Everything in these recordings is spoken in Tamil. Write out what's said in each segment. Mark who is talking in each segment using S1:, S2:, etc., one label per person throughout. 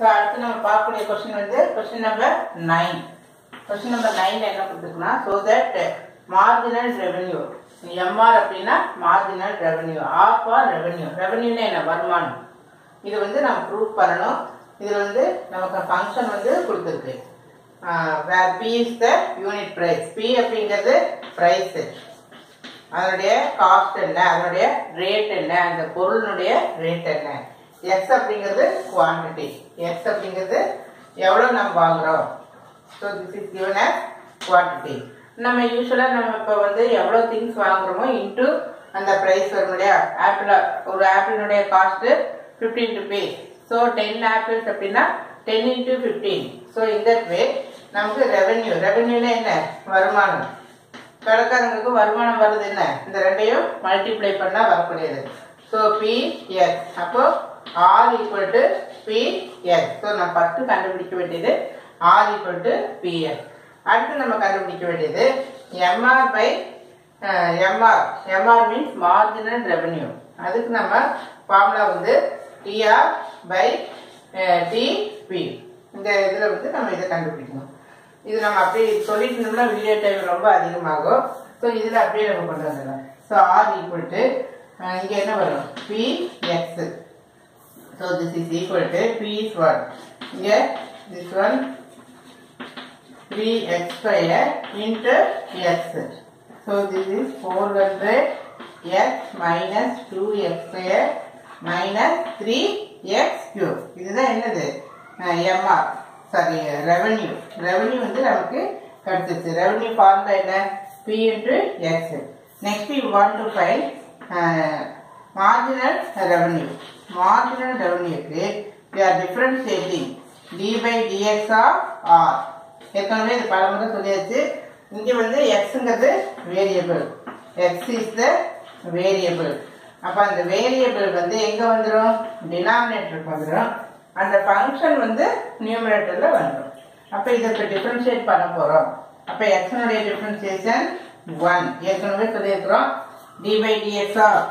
S1: ஸோ அடுத்து நம்ம பார்க்கக்கூடிய கொஸ்டின் வந்து question number nine question number நைன்ல என்ன கொடுத்துருக்குன்னா so that marginal revenue MR அப்படின்னா marginal revenue of R revenue ரெவென்யூனா என்ன வருமானம் இது வந்து நம்ம ப்ரூவ் பண்ணணும் இதில் வந்து நமக்கு ஃபங்க்ஷன் வந்து கொடுத்துருக்கு where P is the unit price P அப்படிங்கிறது ப்ரைஸ் அதனுடைய காஸ்ட் என்ன அதனுடைய ரேட் என்ன அந்த பொருளினுடைய ரேட் என்ன எக்ஸ் அப்படிங்கிறது குவான்டிட்டி எக்ஸ் அப்படிங்கிறது எவ்வளோ நம்ம வாங்குறோம் so this is given as quantity நம்ம யூஸ்வலாக நம்ம இப்போ வந்து எவ்வளோ திங்ஸ் வாங்குறோமோ இன்ட்டு அந்த ப்ரைஸ் வரும் இல்லையா ஆப்பிள் ஒரு ஆப்பிளினுடைய cost fifteen rupees so ten apples அப்படின்னா டென் இன்ட்டு ஃபிஃப்டீன் ஸோ இந்த வே நமக்கு ரெவென்யூ ரெவென்யூனா என்ன வருமானம் கடைக்காரங்களுக்கு வருமானம் வருது என்ன இந்த ரெண்டையும் மல்டிப்ளை பண்ணா வரக்கூடியது ஸோ பி எஸ் அப்போ R equal to P S so நம்ம ஃபஸ்ட்டு கண்டுபிடிக்க வேண்டியது ஆர் ஈக்குவல் டு பிஎஸ் அடுத்து நம்ம கண்டுபிடிக்க வேண்டியது MR by MR MR means marginal revenue அதுக்கு நம்ம ஃபார்முலா வந்து டிஆர் பை டிபி இந்த இதில் வந்து நம்ம இதை கண்டுபிடிக்கணும் இது நம்ம அப்படியே சொல்லிட்டு இருந்தோம்னா வீடியோ டைம் ரொம்ப அதிகமாகும் ஸோ இதில் அப்படியே நம்ம கொண்டு வந்துடலாம் ஸோ ஆர் ஈக்குவல் டு இங்கே என்ன வரும் P X so this is equal to P is one இங்கே this one three X square into X so this is four hundred X minus two X square minus three X cube இதுதான் என்னது எம்ஆர் சாரி ரெவன்யூ ரெவன்யூ வந்து நமக்கு கிடைச்சிச்சு ரெவன்யூ ஃபார்முலா என்ன P into X next you want to find marginal revenue marginal ரெவன்யூக்கு we are differentiating D by DX of R ஏற்கனவே இது பல முறை சொல்லியாச்சு இங்கே வந்து எக்ஸுங்கிறது variable X is the variable அப்போ அந்த வேரியபிள் வந்து எங்கே வந்துடும் டினாமினேட்டருக்கு வந்துடும் அந்த ஃபங்க்ஷன் வந்து நியூமரேட்டரில் வந்துடும் அப்போ இதை இப்போ டிஃப்ரென்ஷியேட் பண்ண போகிறோம் அப்போ எக்ஸனுடைய டிஃப்ரென்சியேஷன் ஒன் ஏற்கனவே சொல்லியிருக்கிறோம் D by DX of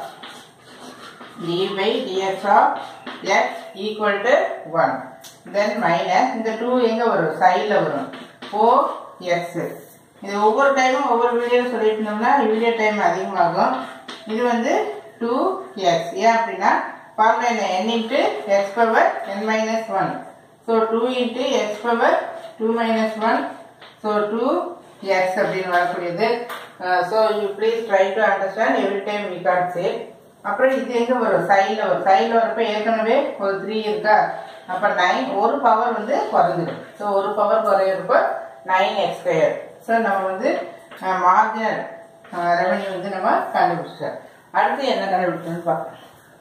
S1: D by DX of X equal to one then minus இந்த டூ எங்கே வரும் சைடில் வரும் ஃபோர் எக்ஸ் இது ஒவ்வொரு டைமும் ஒவ்வொரு வீடியோ சொல்லிட்டு இருந்தோம்னா வீடியோ டைம் அதிகமாகும் இது வந்து டூ எக்ஸ் ஏன் அப்படின்னா ஃபார்முலா என்ன n into X power N minus one so two into X power two minus one so two X அப்படின்னு வரக்கூடியது so you please try to understand every time we got say அப்புறம் இது எங்கே வரும் சைடில் வரும் சைடில் வரப்போ ஏற்கனவே ஒரு த்ரீ இருக்கா அப்போ நைன் ஒரு பவர் வந்து குறைஞ்சிடும் ஸோ ஒரு பவர் குறையிறப்போ நைன் எக்ஸ் ஸ்கொயர் ஸோ நம்ம வந்து மார்ஜினல் ரெவன்யூ வந்து நம்ம கண்டுபிடிச்சிட்டோம் அடுத்து என்ன கண்டுபிடிச்சோம்னு பார்க்கலாம்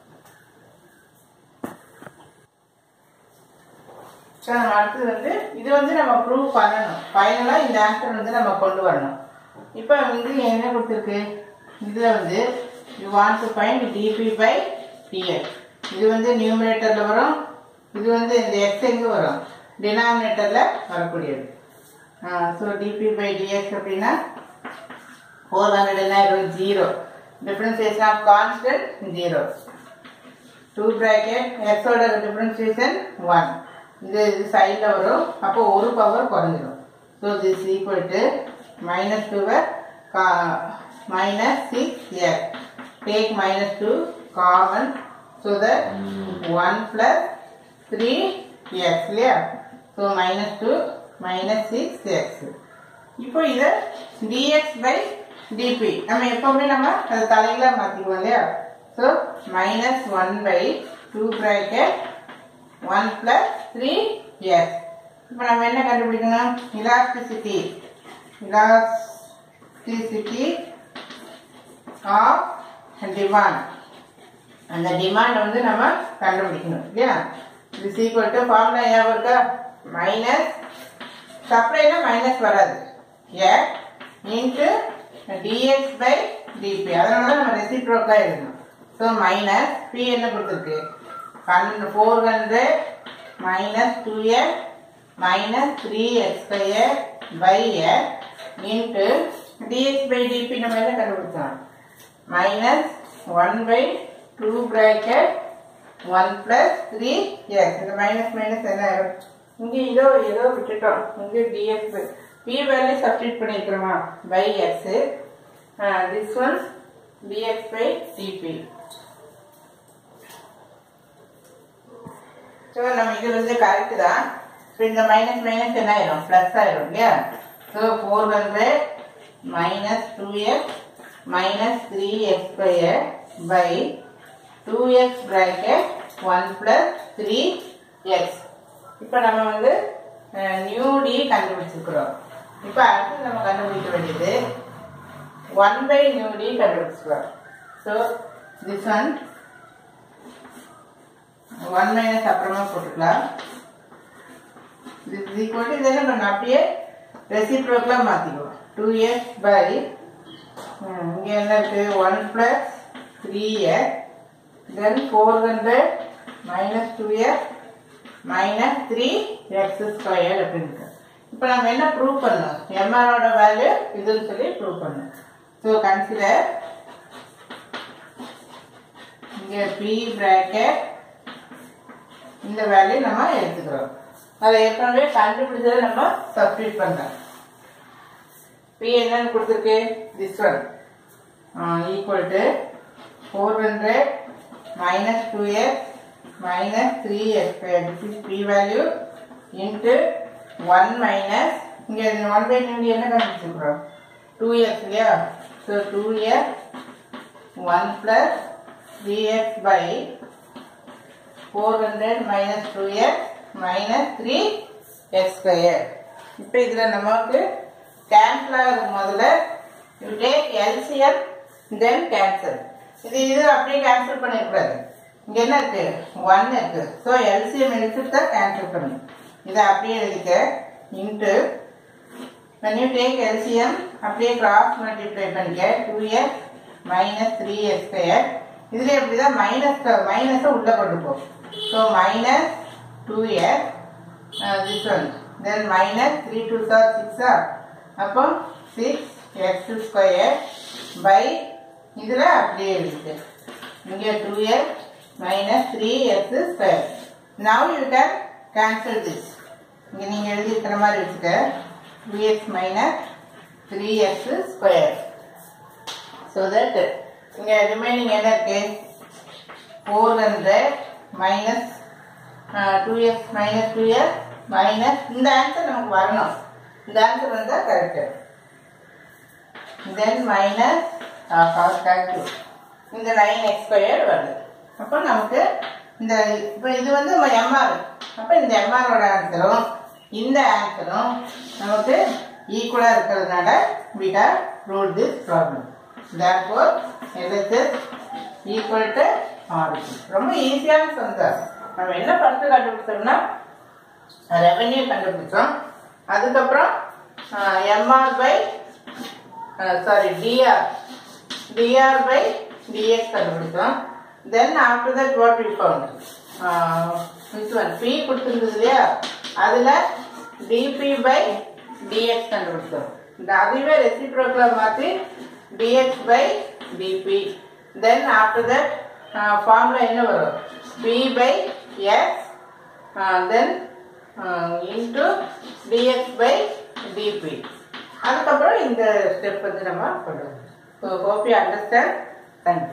S1: ஸோ நம்ம அடுத்தது வந்து இது வந்து நம்ம ப்ரூவ் பண்ணணும் ஃபைனலாக இந்த ஆன்சர் வந்து நம்ம கொண்டு வரணும் இப்போ வந்து என்ன கொடுத்துருக்கு இதில் வந்து you want to find DP by DX இது வந்து நியூமரேட்டரில் வரும் இது வந்து இந்த எக்ஸ் எங்கே வரும் டினாமினேட்டரில் வரக்கூடியது ஸோ டிபி பை டிஎக்ஸ் அப்படின்னா ஃபோர் ஹண்ட்ரட் என்ன இருக்கும் zero differentiation of constant zero two bracket எக்ஸோட டிஃப்ரென்சியேஷன் ஒன் இது இது சைடில் வரும் அப்போ ஒரு பவர் குறைஞ்சிடும் so this equal to minus டூவர் minus 6x. Take minus 2 common so that 1 plus 3x இல்லையா so minus 2 minus 6x இப்போ இதை dx by dp நம்ம எப்பவுமே நம்ம அதை தலையில மாத்திக்குவோம் இல்லையா so minus 1 by 2 bracket 1 plus 3x இப்போ நம்ம என்ன கண்டுபிடிக்கணும் elasticity elasticity of demand அந்த டிமாண்ட் வந்து நம்ம கண்டுபிடிக்கணும் இல்லையா this equal to ஃபார்முலா ஞாபகம் இருக்கா மைனஸ் சப்ளைனா மைனஸ் வராது x into DX by DP அதனால தான் நம்ம ரெசிப்ரோக்காக எழுதணும் ஸோ மைனஸ் பி என்ன கொடுத்துருக்கு hundred four hundred minus two X minus three X square by X into DX by DP நம்ம என்ன கண்டுபிடிச்சோம் minus 1 by 2 bracket one plus three X இந்த மைனஸ் மைனஸ் என்ன ஆயிரும் இங்கே இதோ ஏதோ விட்டுட்டோம் இங்கே டிஎக்ஸ் பி வேல்யூ சப்ஸ்டியூட் பண்ணியிருக்கிறோமா by X this one DX by DP so நம்ம இது வந்து கரெக்டு தான் இப்போ இந்த மைனஸ் மைனஸ் என்ன ஆயிரும் ப்ளஸ் ஆயிரும் இல்லையா so four hundred minus two X minus three X square by two X bracket one plus three X இப்போ நம்ம வந்து நியூ டி கண்டுபிடிச்சிருக்கிறோம் இப்போ அடுத்து நம்ம கண்டுபிடிக்க வேண்டியது ஒன் பை நியூ டி கண்டுபிடிச்சிருக்கிறோம் so this one one minus அப்புறமா போட்டுக்கலாம் this equal to இதெல்லாம் நம்ம அப்படியே ரெசிப்ரோக்கலாக மாற்றிக்குவோம் டூ எக்ஸ் பை இங்கே என்ன இருக்கு one plus three X then four hundred minus two X minus three X square அப்படின்னு இருக்கு இப்போ நம்ம என்ன ப்ரூவ் பண்ணோம் எம்ஆரோட வேல்யூ இதுன்னு சொல்லி ப்ரூவ் பண்ணோம் ஸோ கன்சிடர் இங்கே பி பிராக்கெட் இந்த வேல்யூ நம்ம எடுத்துக்கிறோம் அதை ஏற்கனவே கண்டுபிடிச்சதை நம்ம சப்ஸ்டியூட் பண்ணுறோம் பி என்னன்னு கொடுத்துருக்கு this one equal to four hundred minus two X minus three X this is P value into one minus இங்கே ஒன் பை நியூடி என்ன கண்டுபிடிச்சிருக்கிறோம் டூ எக்ஸ் இல்லையா so two X one plus three X by 400 minus 2x minus 3x square இப்போ இதில் நமக்கு கேன்சல் ஆகுது முதல்ல you take LCM then cancel இது இது அப்படியே கேன்சல் பண்ணிடக்கூடாது இங்கே என்ன இருக்கு ஒன் இருக்கு ஸோ எல்சிஎம் எடுத்துட்டு தான் கேன்சல் பண்ணு இதை அப்படியே எழுதிக்க into when you take LCM அப்படியே கிராஸ் மல்டிப்ளை பண்ணிக்க two X minus three X square இதுல எப்படி தான் மைனஸ் மைனஸை உள்ள கொண்டு போ so minus two X this one then minus three two சார் சிக்ஸா அப்போ சிக்ஸ் எக்ஸ் ஸ்கொயர் பை இதில் அப்படியே இருக்கு இங்கே two X minus three X square now you can cancel this இங்கே நீங்கள் எழுதியிருக்கிற மாதிரி வச்சுக்க two X minus three X square so that இங்கே ரிமைனிங் என்ன இருக்கு four hundred minus two X minus two X minus இந்த ஆன்சர் நமக்கு வரணும் இந்த ஆன்சர் வந்தால் கரெக்டு தென் மைனஸ் தேங்க்யூ இந்த நைன் எக்ஸ் ஸ்கொயர் வருது அப்போ நமக்கு இந்த இப்போ இது வந்து எம்ஆர் அப்போ இந்த எம்ஆரோட ஆன்சரும் இந்த ஆன்சரும் நமக்கு ஈக்குவலாக இருக்கிறதுனால we have ruled this problem therefore LHS equal to origin ரொம்ப ஈஸியான சம்சார் நம்ம என்ன ஃபர்ஸ்ட் கண்டுபிடிச்சோம்னா ரெவன்யூ கண்டுபிடிச்சோம் அதுக்கப்புறம் MR by sorry DR DR by DX கண்டுபிடிச்சோம் then after that what we found which one P கொடுத்துருந்தது இல்லையா அதில் டிபி பை டிஎக்ஸ் கண்டுபிடிச்சோம் இந்த அதுவே ரெசிப்ரோக்கில் மாற்றி DX by DP then after that formula என்ன வரும் P by X then into DX by DP அதுக்கப்புறம் இந்த ஸ்டெப் வந்து நம்ம பண்ணுவோம் so hope you understand thank you